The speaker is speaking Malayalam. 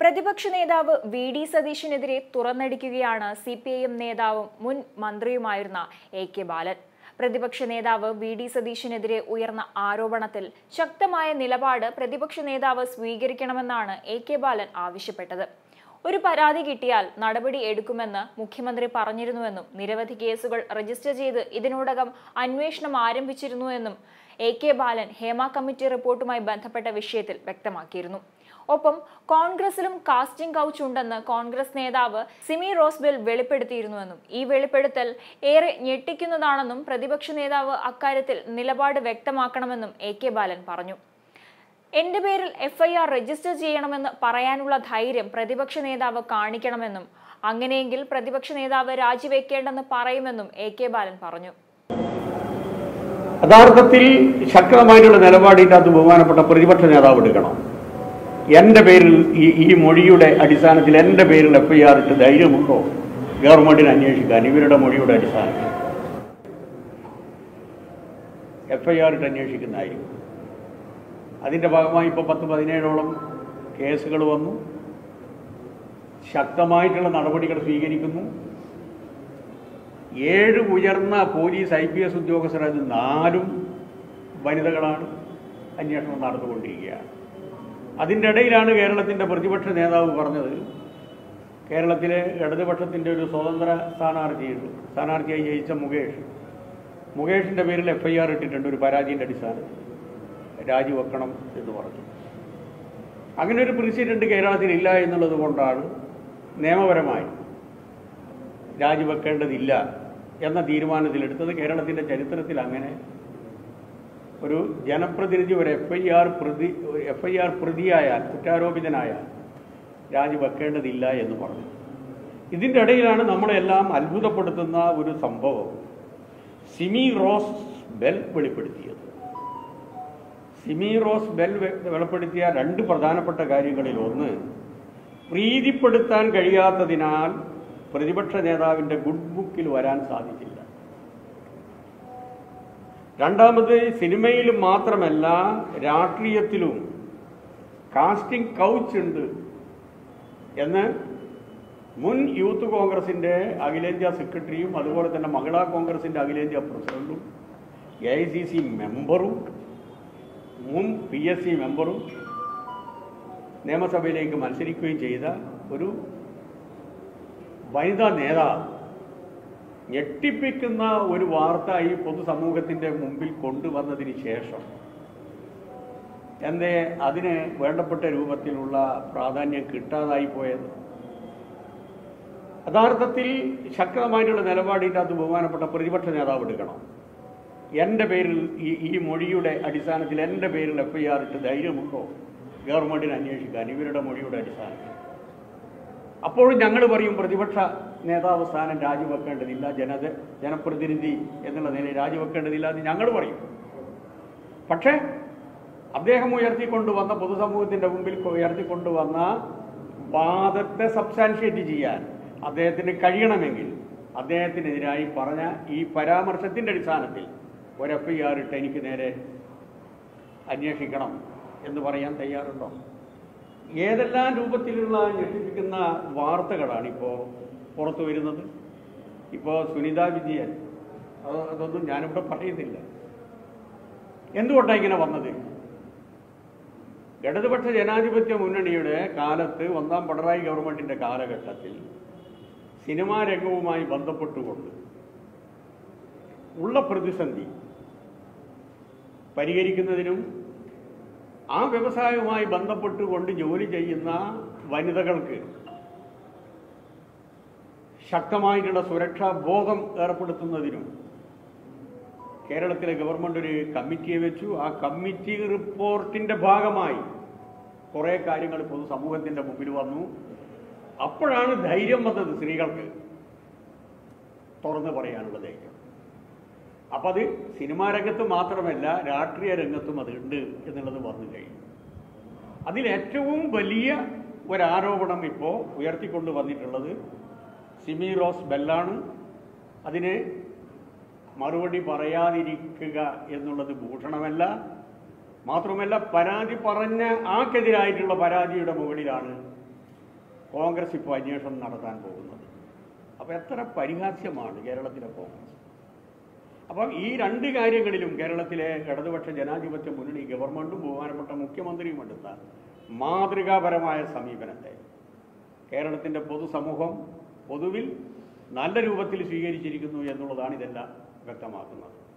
പ്രതിപക്ഷ നേതാവ് വി ഡി സതീശനെതിരെ തുറന്നടിക്കുകയാണ് സി പി ഐ എം നേതാവും മുൻ മന്ത്രിയുമായിരുന്ന എ കെ ബാലൻ പ്രതിപക്ഷ നേതാവ് വി ഡി സതീശനെതിരെ ഉയർന്ന ആരോപണത്തിൽ ശക്തമായ നിലപാട് പ്രതിപക്ഷ നേതാവ് സ്വീകരിക്കണമെന്നാണ് എ കെ ബാലൻ ആവശ്യപ്പെട്ടത് ഒരു പരാതി കിട്ടിയാൽ നടപടി എടുക്കുമെന്ന് മുഖ്യമന്ത്രി പറഞ്ഞിരുന്നുവെന്നും നിരവധി കേസുകൾ രജിസ്റ്റർ ചെയ്ത് ഇതിനോടകം അന്വേഷണം ആരംഭിച്ചിരുന്നുവെന്നും A K Balan Hema committee റിപ്പോർട്ടുമായി ബന്ധപ്പെട്ട വിഷയത്തിൽ വ്യക്തമാക്കിയിരുന്നു ഒപ്പം കോൺഗ്രസിലും കാസ്റ്റിംഗ് കൗച്ച് ഉണ്ടെന്ന് കോൺഗ്രസ് നേതാവ് സിമി റോസ്ബെൽ വെളിപ്പെടുത്തിയിരുന്നുവെന്നും ഈ വെളിപ്പെടുത്തൽ ഏറെ ഞെട്ടിക്കുന്നതാണെന്നും പ്രതിപക്ഷ നേതാവ് അക്കാര്യത്തിൽ നിലപാട് വ്യക്തമാക്കണമെന്നും എ കെ ബാലൻ പറഞ്ഞു എന്റെ പേരിൽ എഫ്ഐആർ രജിസ്റ്റർ ചെയ്യണമെന്ന് പറയാനുള്ള ധൈര്യം പ്രതിപക്ഷ നേതാവ് കാണിക്കണമെന്നും അങ്ങനെയെങ്കിൽ പ്രതിപക്ഷ നേതാവ് രാജിവെക്കേണ്ടെന്ന് പറയുമെന്നും എ കെ ബാലൻ പറഞ്ഞു യഥാർത്ഥത്തിൽ ശക്തമായിട്ടുള്ള നിലപാടിൻ്റെ അത് ബഹുമാനപ്പെട്ട പ്രതിപക്ഷ നേതാവ് എടുക്കണം എൻ്റെ പേരിൽ ഈ ഈ മൊഴിയുടെ അടിസ്ഥാനത്തിൽ എൻ്റെ പേരിൽ എഫ് ഐ ആർ ഇട്ട് ധൈര്യമുണ്ടോ ഗവൺമെന്റിന് അന്വേഷിക്കാൻ ഇവരുടെ മൊഴിയുടെ അടിസ്ഥാനത്തിൽ എഫ് ഐ ആർ ഇട്ട് അന്വേഷിക്കുന്നതായിരിക്കും അതിൻ്റെ ഭാഗമായി ഇപ്പോൾ പത്ത് പതിനേഴോളം കേസുകൾ വന്നു ശക്തമായിട്ടുള്ള നടപടികൾ സ്വീകരിക്കുന്നു ഏഴ് ഉയർന്ന പോലീസ് ഐ പി എസ് ഉദ്യോഗസ്ഥർ അത് നാലും വനിതകളാണ് അന്വേഷണം നടന്നുകൊണ്ടിരിക്കുകയാണ് അതിൻ്റെ ഇടയിലാണ് കേരളത്തിൻ്റെ പ്രതിപക്ഷ നേതാവ് പറഞ്ഞത് കേരളത്തിലെ ഇടതുപക്ഷത്തിൻ്റെ ഒരു സ്വതന്ത്ര സ്ഥാനാർത്ഥിയുണ്ട് സ്ഥാനാർത്ഥിയായി ജയിച്ച മുകേഷ് മുകേഷിൻ്റെ പേരിൽ എഫ് ഐ ആർ ഇട്ടിട്ടുണ്ട് ഒരു പരാതിയുടെ അടിസ്ഥാനത്തിൽ രാജിവെക്കണം എന്ന് പറഞ്ഞു അങ്ങനെ ഒരു പ്രസിഡന്റ് കേരളത്തിലില്ല എന്നുള്ളത് കൊണ്ടാണ് നിയമപരമായി രാജിവെക്കേണ്ടതില്ല എന്ന തീരുമാനത്തിലെടുത്തത് കേരളത്തിൻ്റെ ചരിത്രത്തിൽ അങ്ങനെ ഒരു ജനപ്രതിനിധി ഒരു എഫ് ഐ ആർ പ്രതി എഫ് ഐ ആർ പ്രതിയായാൽ കുറ്റാരോപിതനായാൽ രാജിവെക്കേണ്ടതില്ല എന്ന് പറഞ്ഞു ഇതിൻ്റെ ഇടയിലാണ് നമ്മളെല്ലാം അത്ഭുതപ്പെടുത്തുന്ന ഒരു സംഭവം സിമി റോസ് ബെൽ വെളിപ്പെടുത്തിയത് സിമി റോസ് ബെൽ വെ- വെളിപ്പെടുത്തിയ രണ്ട് പ്രധാനപ്പെട്ട കാര്യങ്ങളിൽ ഒന്ന് പ്രീതിപ്പെടുത്താൻ കഴിയാത്തതിനാൽ പ്രതിപക്ഷ നേതാവിൻ്റെ ഗുഡ് ബുക്കിൽ വരാൻ സാധിച്ചില്ല രണ്ടാമത് സിനിമയിൽ മാത്രമല്ല രാഷ്ട്രീയത്തിലും കാസ്റ്റിംഗ് കൗച്ച് ഉണ്ട് എന്ന് മുൻ യൂത്ത് കോൺഗ്രസിൻ്റെ അഖിലേന്ത്യാ സെക്രട്ടറിയും അതുപോലെ തന്നെ മഹിളാ കോൺഗ്രസിൻ്റെ അഖിലേന്ത്യാ പ്രസിഡന്റും എ ഐ സി സി മെമ്പറും മുൻ പി എസ് സി മെമ്പറും നിയമസഭയിലേക്ക് മത്സരിക്കുകയും ചെയ്ത ഒരു വനിതാ നേതാവ് ഞെട്ടിപ്പിക്കുന്ന ഒരു വാർത്ത ഈ പൊതുസമൂഹത്തിൻ്റെ മുമ്പിൽ കൊണ്ടുവന്നതിന് ശേഷം എന്തേ അതിന് വേണ്ടപ്പെട്ട രൂപത്തിലുള്ള പ്രാധാന്യം കിട്ടാതായി പോയത് യഥാർത്ഥത്തിൽ ശക്തമായിട്ടുള്ള നിലപാടിൻ്റെ അത് ബഹുമാനപ്പെട്ട പ്രതിപക്ഷ നേതാവ് എടുക്കണം എൻ്റെ പേരിൽ ഈ ഈ മൊഴിയുടെ അടിസ്ഥാനത്തിൽ എൻ്റെ പേരിൽ എഫ് ഐ ആർ ഇട്ട് ധൈര്യമുണ്ടോ ഗവൺമെന്റിന് അന്വേഷിക്കാൻ ഇവരുടെ മൊഴിയുടെ അടിസ്ഥാനത്തിൽ അപ്പോഴും ഞങ്ങൾ പറയും പ്രതിപക്ഷ നേതാവ് സ്ഥാനം രാജിവെക്കേണ്ടതില്ല ജനത ജനപ്രതിനിധി എന്നുള്ള നിലയിൽ രാജിവെക്കേണ്ടതില്ല എന്ന് ഞങ്ങൾ പറയും പക്ഷേ അദ്ദേഹം ഉയർത്തിക്കൊണ്ടുവന്ന പൊതുസമൂഹത്തിന്റെ മുമ്പിൽ ഉയർത്തിക്കൊണ്ടുവന്ന വാദത്തെ സബ്സ്റ്റാൻഷിയേറ്റ് ചെയ്യാൻ അദ്ദേഹത്തിന് കഴിയണമെങ്കിൽ അദ്ദേഹത്തിനെതിരായി പറഞ്ഞ ഈ പരാമർശത്തിന്റെ അടിസ്ഥാനത്തിൽ ഒരു എഫ് ഐ ആർ ഇട്ട് എനിക്ക് നേരെ അന്വേഷിക്കണം എന്ന് പറയാൻ തയ്യാറുണ്ടോ ഏതെല്ലാം രൂപത്തിലുള്ള ഞെട്ടിപ്പിക്കുന്ന വാർത്തകളാണ് ഇപ്പോൾ പുറത്തു വരുന്നത് ഇപ്പോൾ സുനിത വിജയൻ അത് അതൊന്നും ഞാനിവിടെ പറയുന്നില്ല എന്തുകൊണ്ടാണ് ഇങ്ങനെ വന്നത് ഇടതുപക്ഷ ജനാധിപത്യ മുന്നണിയുടെ കാലത്ത് ഒന്നാം പിണറായി ഗവൺമെന്റിന്റെ കാലഘട്ടത്തിൽ സിനിമാ രംഗവുമായി ബന്ധപ്പെട്ടുകൊണ്ട് ഉള്ള പ്രതിസന്ധി പരിഹരിക്കുന്നതിനും ആ വ്യവസായവുമായി ബന്ധപ്പെട്ടുകൊണ്ട് ജോലി ചെയ്യുന്ന വനിതകൾക്ക് ശക്തമായിട്ടുള്ള സുരക്ഷാ ബോധം ഏർപ്പെടുത്തുന്നതിനും കേരളത്തിലെ ഗവൺമെന്റ് ഒരു കമ്മിറ്റിയെ വെച്ചു ആ കമ്മിറ്റി റിപ്പോർട്ടിന്റെ ഭാഗമായി കുറേ കാര്യങ്ങൾ പൊതുസമൂഹത്തിന്റെ മുമ്പിൽ വന്നു അപ്പോഴാണ് ധൈര്യം വന്നത് സ്ത്രീകൾക്ക് തുറന്നു പറയാനുള്ള ധൈര്യം അപ്പം അത് സിനിമാ രംഗത്ത് മാത്രമല്ല രാഷ്ട്രീയ രംഗത്തും അതുണ്ട് എന്നുള്ളത് വന്നു കഴിഞ്ഞു അതിൽ ഏറ്റവും വലിയ ഒരാരോപണം ഇപ്പോൾ ഉയർത്തിക്കൊണ്ട് വന്നിട്ടുള്ളത് സിമി റോസ് ബെല്ലാണ് അതിന് മറുപടി പറയാതിരിക്കുക എന്നുള്ളത് ഭൂഷണമല്ല മാത്രമല്ല പരാതി പറഞ്ഞ ആക്കെതിരായിട്ടുള്ള പരാതിയുടെ മുകളിലാണ് കോൺഗ്രസ് ഇപ്പോൾ അന്വേഷണം നടത്താൻ പോകുന്നത് അപ്പോൾ എത്ര പരിഹാസ്യമാണ് കേരളത്തിലെ കോൺഗ്രസ് അപ്പം ഈ രണ്ട് കാര്യങ്ങളിലും കേരളത്തിലെ ഇടതുപക്ഷ ജനാധിപത്യ മുന്നണി ഗവൺമെന്റും ബഹുമാനപ്പെട്ട മുഖ്യമന്ത്രിയും എടുത്ത മാതൃകാപരമായ സമീപനത്തെ കേരളത്തിൻ്റെ പൊതുസമൂഹം പൊതുവിൽ നല്ല രൂപത്തിൽ സ്വീകരിച്ചിരിക്കുന്നു എന്നുള്ളതാണ് ഇതെല്ലാം വ്യക്തമാക്കുന്നത്